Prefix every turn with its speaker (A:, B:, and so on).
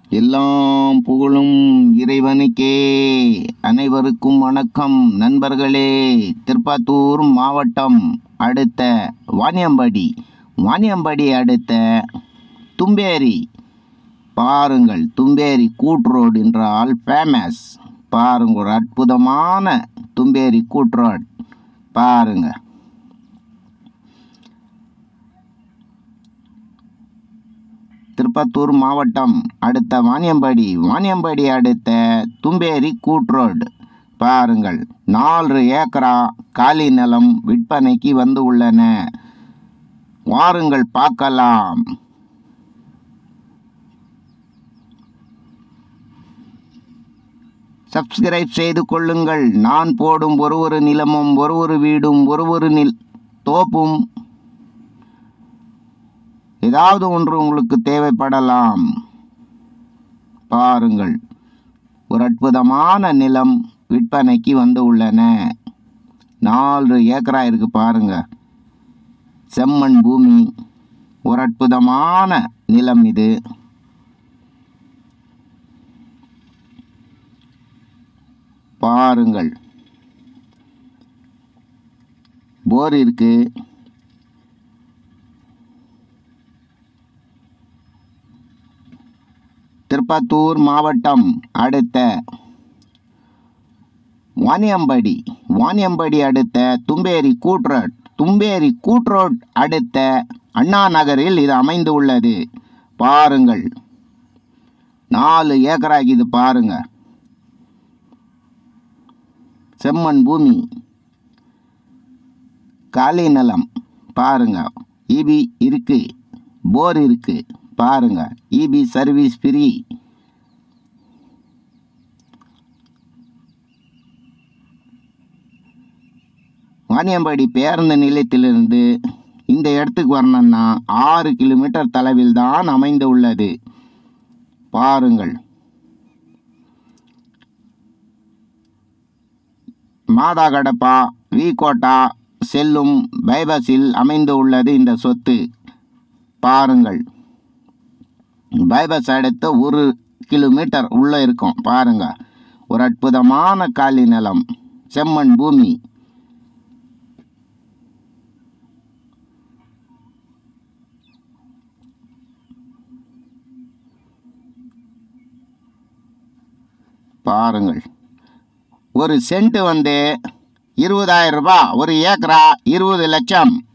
A: எல்லாம் புகழும் இறைவனுக்கே அனைவருக்கும் வணக்கம் நண்பர்களே திருப்பத்தூர் மாவட்டம் அடுத்த வாணியம்பாடி வாணியம்பாடி அடுத்த தும்பேரி பாருங்கள் தும்பேரி கூட்ரோடு என்றால் ஃபேமஸ் பாருங்க ஒரு அற்புதமான தும்பேரி கூட்ரோடு பாருங்க திருப்பத்தூர் மாவட்டம் அடுத்த வாணியம்பாடி வாணியம்பாடி அடுத்த தும்பேரி கூட்ரோடு பாருங்கள் நாலு ஏக்கரா காலி நிலம் விற்பனைக்கு வந்து உள்ளன வாருங்கள் பார்க்கலாம் சப்ஸ்கிரைப் செய்து கொள்ளுங்கள் நான் போடும் ஒரு ஒரு நிலமும் ஒரு ஒரு வீடும் ஒரு ஒரு நில் தோப்பும் ஏதாவது ஒன்று உங்களுக்கு தேவைப்படலாம் பாருங்கள் ஒரு அற்புதமான நிலம் விற்பனைக்கு வந்து உள்ளன நாலு ஏக்கரா இருக்கு பாருங்க செம்மண் பூமி ஒரு அற்புதமான நிலம் இது பாருங்கள் போர் இருக்கு திருப்பத்தூர் மாவட்டம் அடுத்த வாணியம்பாடி வாணியம்பாடி அடுத்த தும்பேரி கூட்ரோட் தும்பேரி கூட்ரோட் அடுத்த அண்ணா நகரில் இது அமைந்து உள்ளது பாருங்கள் நாலு ஏக்கராக்கு இது பாருங்க செம்மண் பூமி காலி நிலம் பாருங்க இபி இருக்கு போர் இருக்கு பாருங்க இபி சர்வீஸ் ஃப்ரீ வாணியம்பாடி பேருந்து நிலையத்திலிருந்து இந்த இடத்துக்கு வரணும்னா ஆறு கிலோமீட்டர் தொலைவில் தான் அமைந்து உள்ளது பாருங்கள் மாதா கடப்பா வி கோட்டா செல்லும் பைபாஸில் அமைந்து உள்ளது இந்த சொத்து பாருங்கள் பைபாஸ் அடுத்து ஒரு கிலோமீட்டர் உள்ளே இருக்கும் பாருங்க ஒரு அற்புதமான காலி நிலம் செம்மண் பூமி பாருங்கள் ஒரு சென்ட் வந்து இருபதாயிரம் ரூபாய் ஒரு ஏக்கரா இருபது லட்சம்